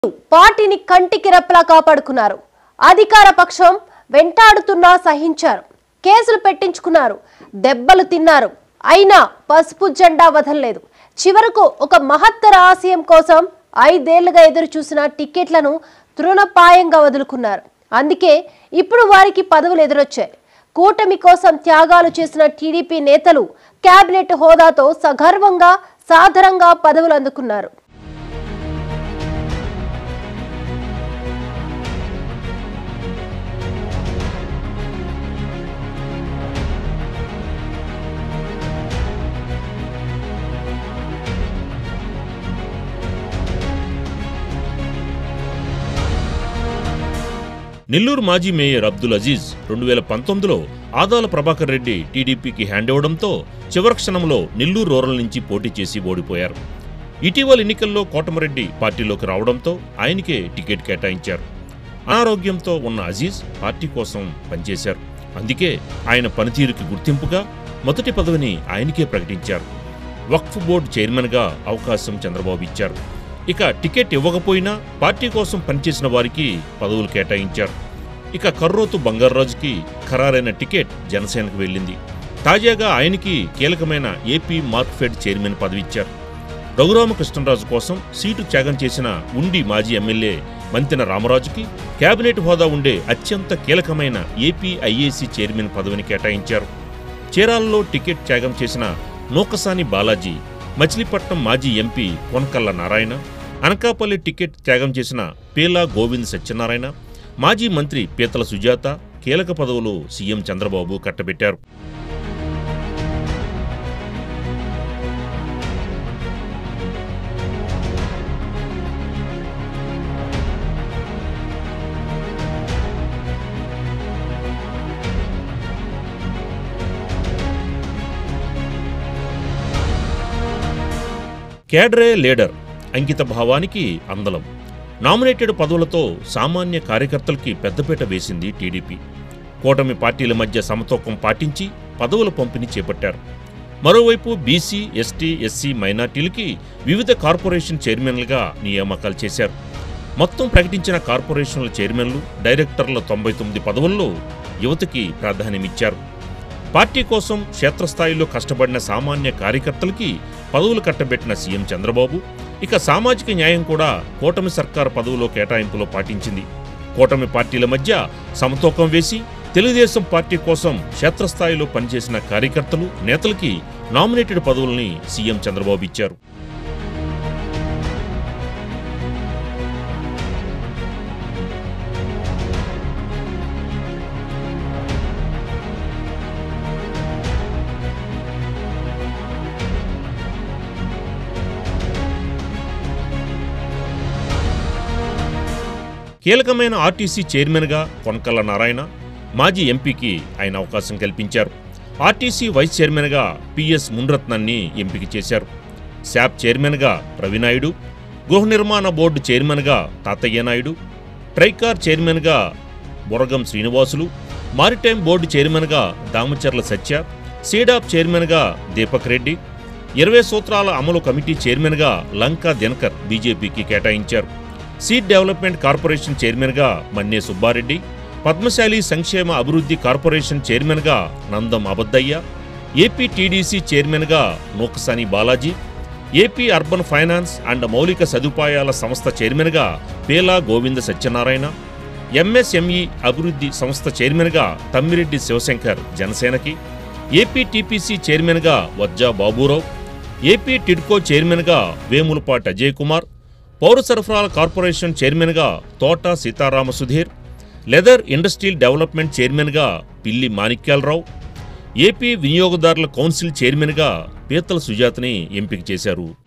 పార్టీని కంటికి రెప్పలా కాపాడుకున్నారు అధికార పక్షం వెంటాడుతున్నా సహించారు కేసులు పెట్టించుకున్నారు దెబ్బలు తిన్నారు అయినా పసుపు జెండా వదలలేదు చివరకు ఒక మహత్తర ఆశయం కోసం ఐదేళ్లుగా ఎదురు చూసిన టికెట్లను తృణపాయంగా వదులుకున్నారు అందుకే ఇప్పుడు వారికి పదవులు ఎదురొచ్చాయి కూటమి కోసం త్యాగాలు చేసిన టీడీపీ నేతలు కేబినెట్ హోదాతో సగర్వంగా సాదరంగా పదవులు అందుకున్నారు నెల్లూరు మాజీ మేయర్ అబ్దుల్ అజీజ్ రెండు వేల పంతొమ్మిదిలో ఆదాల ప్రభాకర్ రెడ్డి టీడీపీకి హ్యాండ్ ఇవ్వడంతో చివరి క్షణంలో నెల్లూరు రూరల్ నుంచి పోటీ చేసి ఓడిపోయారు ఇటీవల ఎన్నికల్లో కోటమరెడ్డి పార్టీలోకి రావడంతో ఆయనకే టికెట్ కేటాయించారు అనారోగ్యంతో ఉన్న అజీజ్ పార్టీ కోసం పనిచేశారు అందుకే ఆయన పనితీరుకి గుర్తింపుగా మొదటి పదవిని ఆయనకే ప్రకటించారు వక్ఫ్ బోర్డు చైర్మన్గా అవకాశం చంద్రబాబు ఇచ్చారు ఇక టికెట్ ఇవ్వకపోయినా పార్టీ కోసం పనిచేసిన వారికి పదవులు కేటాయించారు ఇక కర్రోతు బంగారాజుకి ఖరారైన టికెట్ జనసేనకు వెళ్ళింది తాజాగా ఆయనకి కీలకమైన ఏపీ మార్క్ఫెడ్ చైర్మన్ పదవి ఇచ్చారు రఘురామకృష్ణరాజు కోసం సీటు త్యాగం చేసిన ఉండి మాజీ ఎమ్మెల్యే మంతెన రామరాజుకి కేబినెట్ హోదా ఉండే అత్యంత కీలకమైన ఏపీ ఐఏసీ చైర్మన్ పదవిని కేటాయించారు చీరాలలో టికెట్ త్యాగం చేసిన నూకసాని బాలాజీ మచిలీపట్నం మాజీ ఎంపీ కొనకల్ల నారాయణ అనకాపల్లి టికెట్ త్యాగం చేసిన పేలా గోవింద్ సత్యనారాయణ మాజీ మంత్రి పీతల సుజాత కీలక పదవులు సీఎం చంద్రబాబు కట్టబెట్టారు కేడరే లీడర్ అంకిత భావానికి అందలం నామినేటెడ్ పదవులతో సామాన్య కార్యకర్తలకి పెద్దపీట వేసింది టీడీపీ కూటమి పార్టీల మధ్య సమతూకం పాటించి పదవుల పంపిణీ చేపట్టారు మరోవైపు బీసీ ఎస్టీ ఎస్సీ మైనార్టీలకి వివిధ కార్పొరేషన్ చైర్మన్లుగా నియామకాలు చేశారు మొత్తం ప్రకటించిన కార్పొరేషన్ల చైర్మన్లు డైరెక్టర్ల తొంభై తొమ్మిది పదవుల్లో యువతకి ప్రాధాన్యమిచ్చారు పార్టీ కోసం క్షేత్రస్థాయిలో కష్టపడిన సామాన్య కార్యకర్తలకి పదవులు కట్టబెట్టిన సీఎం చంద్రబాబు ఇక సామాజిక న్యాయం కూడా కూటమి సర్కార్ పదవులో కేటాయింపులో పాటించింది కూటమి పార్టీల మధ్య సమతూకం వేసి తెలుగుదేశం పార్టీ కోసం క్షేత్రస్థాయిలో పనిచేసిన కార్యకర్తలు నేతలకి నామినేటెడ్ పదవుల్ని సీఎం చంద్రబాబు ఇచ్చారు కీలకమైన ఆర్టీసీ చైర్మన్గా కొనకల్ల నారాయణ మాజీ ఎంపీకి ఆయన అవకాశం కల్పించారు ఆర్టీసీ వైస్ చైర్మన్గా పిఎస్ మున్రత్నాన్ని ఎంపిక చేశారు శాప్ చైర్మన్గా రవినాయుడు గృహ నిర్మాణ బోర్డు చైర్మన్గా తాతయ్య నాయుడు ట్రైకార్ చైర్మన్గా బొరగం శ్రీనివాసులు మారిటైమ్ బోర్డు చైర్మన్గా దామచర్ల సత్య సీడాప్ చైర్మన్గా దీపక్ రెడ్డి ఇరవై సూత్రాల అమలు కమిటీ చైర్మన్గా లంకా దినకర్ బీజేపీకి కేటాయించారు సీడ్ డెవలప్మెంట్ కార్పొరేషన్ చైర్మన్గా మన్నే సుబ్బారెడ్డి పద్మశాలి సంక్షేమ అభివృద్ధి కార్పొరేషన్ చైర్మన్గా నందం అబద్దయ్య ఏపీ టీడీసీ చైర్మన్గా Nukasani Balaji AP urban finance and మౌలిక సదుపాయాల సంస్థ చైర్మన్గా పేలా గోవింద సత్యనారాయణ ఎంఎస్ఎంఈ అభివృద్ధి సంస్థ చైర్మన్గా తమ్మిరెడ్డి శివశంకర్ జనసేనకి ఏపీ టీపీసీ చైర్మన్గా వజ్జా బాబురావు ఏపీ టిడ్కో చైర్మన్గా వేములపాటి అజయ్ కుమార్ పౌర సరఫరాల కార్పొరేషన్ చైర్మన్గా Thota Seetharama Sudheer leather industrial development చైర్మన్గా పిల్లి మాణిక్యాలరావు ఏపీ వినియోగదారుల కౌన్సిల్ చైర్మన్గా పీతల సుజాతని ఎంపిక చేశారు